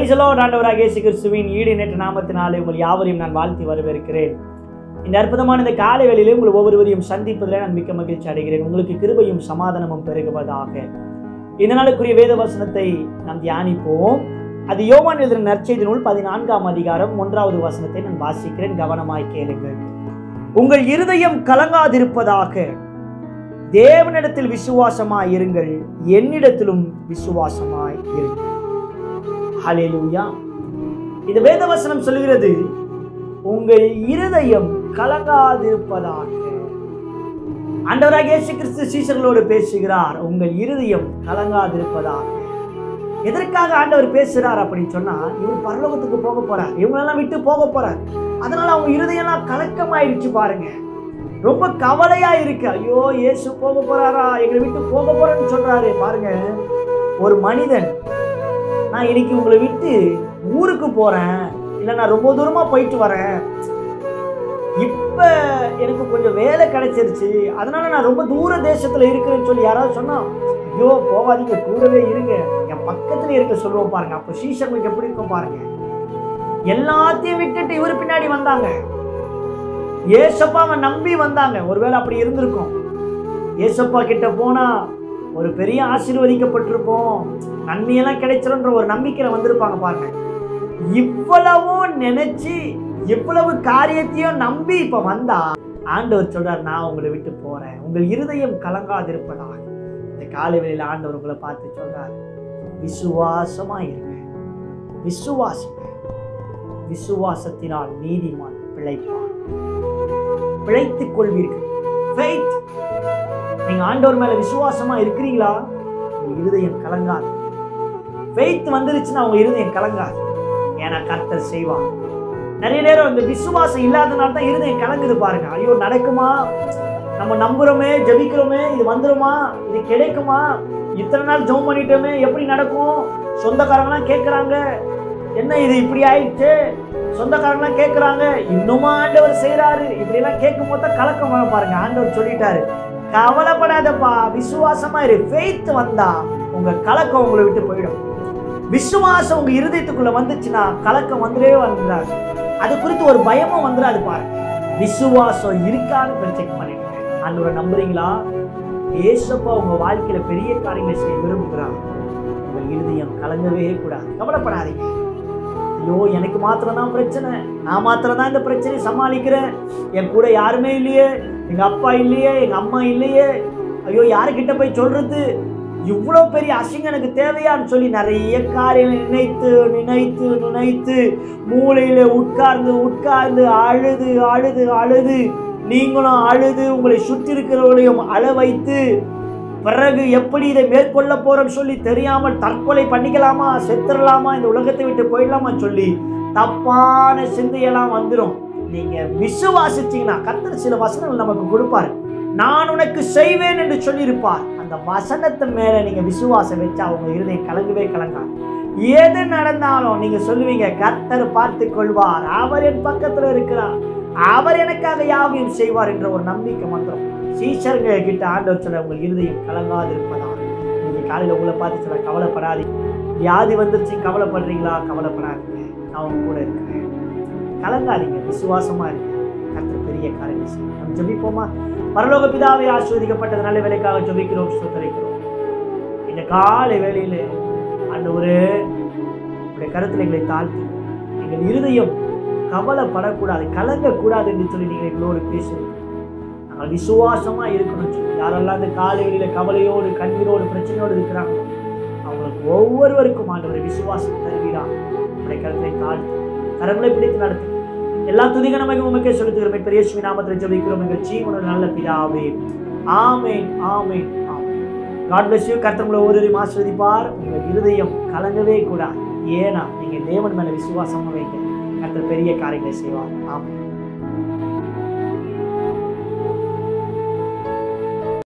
பிரைசலோ ஆண்டவராக இயேசு கிறிஸ்துவின் ஈடு நேற்று நாமத்தினாலே உங்கள் யாவரையும் நான் வாழ்த்தி வரவேற்கிறேன் இந்த அற்புதமான இந்த காலை வேளையிலே உங்கள் ஒவ்வொருவரையும் சந்திப்பதில் நான் மிக்க மகிழ்ச்சி அடைகிறேன் உங்களுக்கு கிருபையும் சமாதானமும் பெருகுவதாக இந்த நாளுக்குரிய வேத வசனத்தை நாம் தியானிப்போம் அது யோவான் எழுதின நற்செய்தி நூல் பதினான்காம் அதிகாரம் ஒன்றாவது வசனத்தை நான் வாசிக்கிறேன் கவனமாய் கேளுங்கள் உங்கள் இருதயம் கலங்காதிருப்பதாக தேவனிடத்தில் விசுவாசமாய் இருங்கள் என்னிடத்திலும் விசுவாசமாய் இருங்கள் ஹalleluya இந்த வேதவசனம் சொல்லுகிறது உங்கள் இருதயம் கலங்காதிருப்பதாக ஆண்டவராக இயேசு கிறிஸ்து சீசர்களோடு பேசுகிறார் உங்கள் இருதயம் கலங்காதிருப்பதாக எதற்காக ஆண்டவர் பேசுகிறார் அப்படின்னு சொன்னா இவர் பரலோகத்துக்கு போக போறார் இவங்களெல்லாம் விட்டு போக போறார் அதனால அவங்க இருதயம்லாம் கலக்கமாயிடுச்சு பாருங்க ரொம்ப கவலையா இருக்கு ஐயோ இயேசு போக போறாரா எங்களை விட்டு போக போறேன்னு சொல்றாரு பாருங்க ஒரு மனிதன் நான் இன்னைக்கு உங்களை விட்டு ஊருக்கு போறேன் இல்லை நான் ரொம்ப தூரமா போயிட்டு வரேன் இப்ப எனக்கு கொஞ்சம் வேலை கிடைச்சிருச்சு அதனால நான் ரொம்ப தூர தேசத்துல இருக்கிறேன்னு சொல்லி யாராவது சொன்னா ஐயோ போகாதீங்க கூடவே இருங்க என் பக்கத்துல இருக்க சொல்லுவோம் பாருங்க அப்போ சீசர்களுக்கு எப்படி இருக்கும் பாருங்க எல்லாத்தையும் விட்டுட்டு இவர் பின்னாடி வந்தாங்க ஏசப்பாவை நம்பி வந்தாங்க ஒருவேளை அப்படி இருந்திருக்கும் ஏசப்பா கிட்ட போனா ஒரு பெரிய ஆசீர்வதிக்கப்பட்டிருப்போம் நன்மையெல்லாம் கிடைச்சிருன்ற ஒரு நம்பிக்கையில வந்திருப்பாங்க பாருங்க இவ்வளவும் நினைச்சு இவ்வளவு காரியத்தையும் நம்பி இப்ப வந்தா ஆண்டவர் சொல்றார் நான் உங்களை விட்டு போறேன் உங்கள் இருதயம் கலங்காதிருப்பதாக இந்த காலை வேளையில ஆண்டவர் உங்களை பார்த்து சொல்றார் விசுவாசமா இருங்க விசுவாசிங்க விசுவாசத்தினால் நீதிமான் பிழைப்பான் பிழைத்துக் கொள்வீர்கள் Faith. நீங்க ஆண்டவர் மேல விசுவாசமா இருக்கிறீங்களா உங்க இருதயம் கலங்காது ஃபெய்த் வந்துருச்சுன்னா உங்க இருதயம் கலங்காது ஏன்னா கர்த்தர் செய்வார் நிறைய நேரம் இந்த விசுவாசம் இல்லாதனால தான் இருதயம் கலங்குது பாருங்க ஐயோ நடக்குமா நம்ம நம்புறோமே ஜெபிக்கிறோமே இது வந்துருமா இது கிடைக்குமா இத்தனை நாள் ஜெபம் பண்ணிட்டோமே எப்படி நடக்கும் சொந்தக்காரங்களாம் கேட்குறாங்க என்ன இது இப்படி ஆயிடுச்சு சொந்தக்காரங்களாம் கேட்குறாங்க இன்னுமா ஆண்டவர் செய்கிறாரு இப்படியெல்லாம் கேட்கும் போது தான் கலக்கம் வரும் பாருங்க ஆண்டவர் சொல்லிட்டாரு கவலைப்படாதப்பா விசுவாசமா இரு ஃபெய்த் வந்தா உங்க கலக்கம் உங்களை விட்டு போயிடும் விசுவாசம் உங்க இருதயத்துக்குள்ள வந்துச்சுன்னா கலக்கம் வந்துடவே வந்துடாது அது குறித்து ஒரு பயமும் வந்துடாது பாருங்க விசுவாசம் இருக்கான்னு போய் செக் பண்ணிடுங்க ஆண்டவரை நம்புறீங்களா ஏசப்பா உங்க வாழ்க்கையில பெரிய காரியங்களை செய்ய விரும்புகிறாங்க உங்கள் இருதயம் கலங்கவே கூடாது கவலைப்படாதீங்க ஐயோ எனக்கு மாத்திரம் தான் பிரச்சனை நான் மாத்திரம் தான் இந்த பிரச்சனையை சமாளிக்கிறேன் என் கூட யாருமே இல்லையே எங்க அப்பா இல்லையே எங்க அம்மா இல்லையே ஐயோ யாருக்கிட்ட போய் சொல்றது இவ்வளோ பெரிய அசிங்கம் எனக்கு தேவையான்னு சொல்லி நிறைய காரியங்களை நினைத்து நினைத்து நினைத்து மூளையில உட்கார்ந்து உட்கார்ந்து அழுது அழுது அழுது நீங்களும் அழுது உங்களை சுற்றி இருக்கிறவர்களையும் அழ வைத்து பிறகு எப்படி இதை மேற்கொள்ள போறோம்னு சொல்லி தெரியாமல் தற்கொலை பண்ணிக்கலாமா செத்துடலாமா இந்த உலகத்தை விட்டு போயிடலாமா சொல்லி தப்பான சிந்தையெல்லாம் வந்துடும் நீங்க விசுவாசிச்சீங்கன்னா கர்த்தர் சில வசனங்கள் நமக்கு கொடுப்பாரு நான் உனக்கு செய்வேன் என்று சொல்லியிருப்பார் அந்த வசனத்து மேல நீங்க விசுவாசம் வச்சா அவங்க இருதயம் கலங்கவே கலங்காது எது நடந்தாலும் நீங்க சொல்லுவீங்க கர்த்தர் பார்த்து கொள்வார் அவர் என் பக்கத்துல இருக்கிறார் அவர் எனக்காக யாவையும் செய்வார் என்ற ஒரு நம்பிக்கை வந்துடும் சீஷருங்க கிட்ட ஆண்டவர் சொல்ல உங்கள் இருதயம் கலங்காது இருப்பதாக நீங்க காலையில உங்களை பார்த்து சொல்ல கவலைப்படாதீங்க வியாதி வந்துருச்சு கவலைப்படுறீங்களா கவலைப்படாதீங்க நான் உங்க கூட இருக்கிறேன் கலங்காதீங்க விசுவாசமா இருங்க கர்த்தர் பெரிய காரியம் செய்யும் நம்ம ஜெபிப்போமா பரலோக பிதாவை ஆஸ்வதிக்கப்பட்டது நல்ல வேலைக்காக ஜெபிக்கிறோம் சுத்தரிக்கிறோம் இந்த காலை வேளையில ஆண்டவரே உடைய கருத்தில் எங்களை தாழ்த்தி எங்கள் இருதயம் கவலைப்படக்கூடாது கலங்கக்கூடாது என்று சொல்லி நீங்கள் எங்களோடு பேசுவீங்க நாங்கள் விசுவாசமா இருக்கணும் சொல்லி யாரெல்லாம் இந்த காலை வேளையில கவலையோடு கண்ணீரோடு பிரச்சனையோடு இருக்கிறாங்களோ அவங்களுக்கு ஒவ்வொருவருக்கும் ஆண்டவரை விசுவாசம் தருவீரா உடைய கருத்தை தாழ்த்தி கரங்களை பிடித்து நடத்து எல்லா துதிக நமக்கு உமக்கே செலுத்துகிறோம் பெரிய சுவி நாமத்தில் ஜெபிக்கிறோம் எங்கள் ஜீவன நல்ல பிதாவே ஆமேன் ஆமேன் ஆமேன் காட் பிளஸ் யூ கர்த்தர் ஒவ்வொருவரையும் ஆஸ்வதிப்பார் உங்கள் இருதயம் கலங்கவே கூடாது ஏன்னா நீங்கள் தேவன் மேலே விசுவாசமாக வைக்க கர்த்தர் பெரிய காரியங்களை செய்வார் ஆமாம்